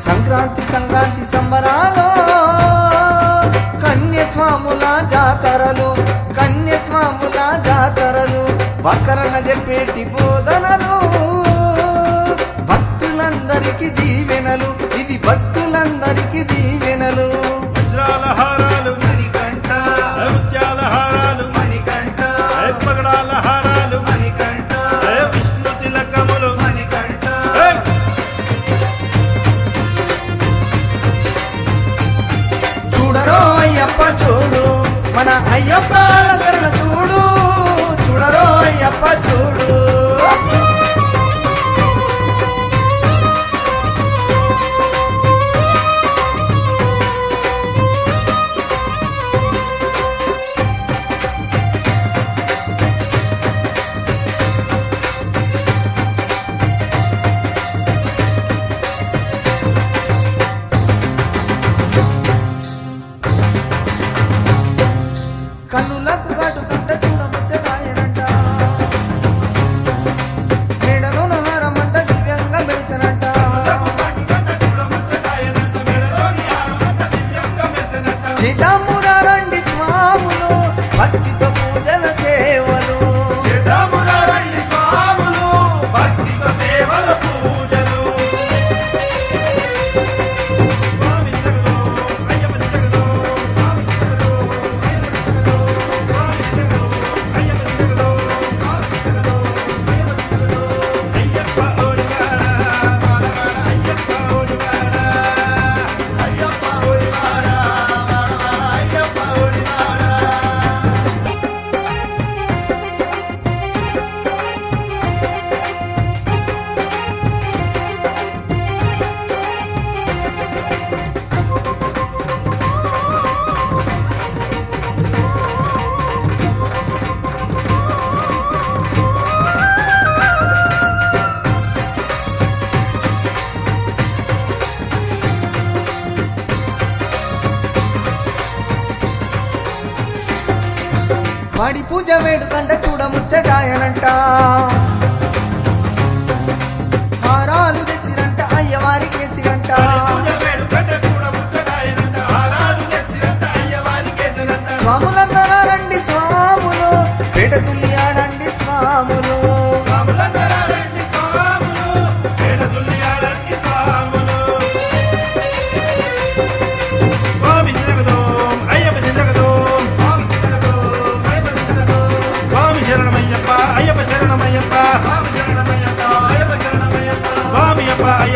సంక్రాంతి సంక్రాంతి సంబరాలు కన్యస్వాముల జాతరలు కన్యస్వాముల జాతరలు వకరణ చెప్పేటి బోధనలు భక్తులందరికీ దీవెనలు ఇది భక్తులందరికీ దీవెనలు వజ్రాల హారాలు మణికంఠ ముత్యాల హారాలు మణికంఠ పగడాల హారాలు మణికంఠ విష్ణు తిలకములు మణికంఠ ఏయ్! చూడరో అయ్యప్ప చూడు మన అయ్యప్ప అలంకరణ చూడు చూడరో అయ్యప్ప చూడు కన్నులకు కాటు కంట చూడముచ్చగాయనంట మేడలోన హారమంట దివ్యంగా మెరిసనంట సీతామురారండి స్వాములు భక్తితో పూజల సేవలు వాడి పూజ వేడుకంట చూడముచ్చటాయనంట హారాలు తెచ్చిరంట అయ్యవారి కేసిరంట స్వాములందరూ రండి స్వాములు పేట తుల్లియాడండి స్వాములు స్వామి అప్ప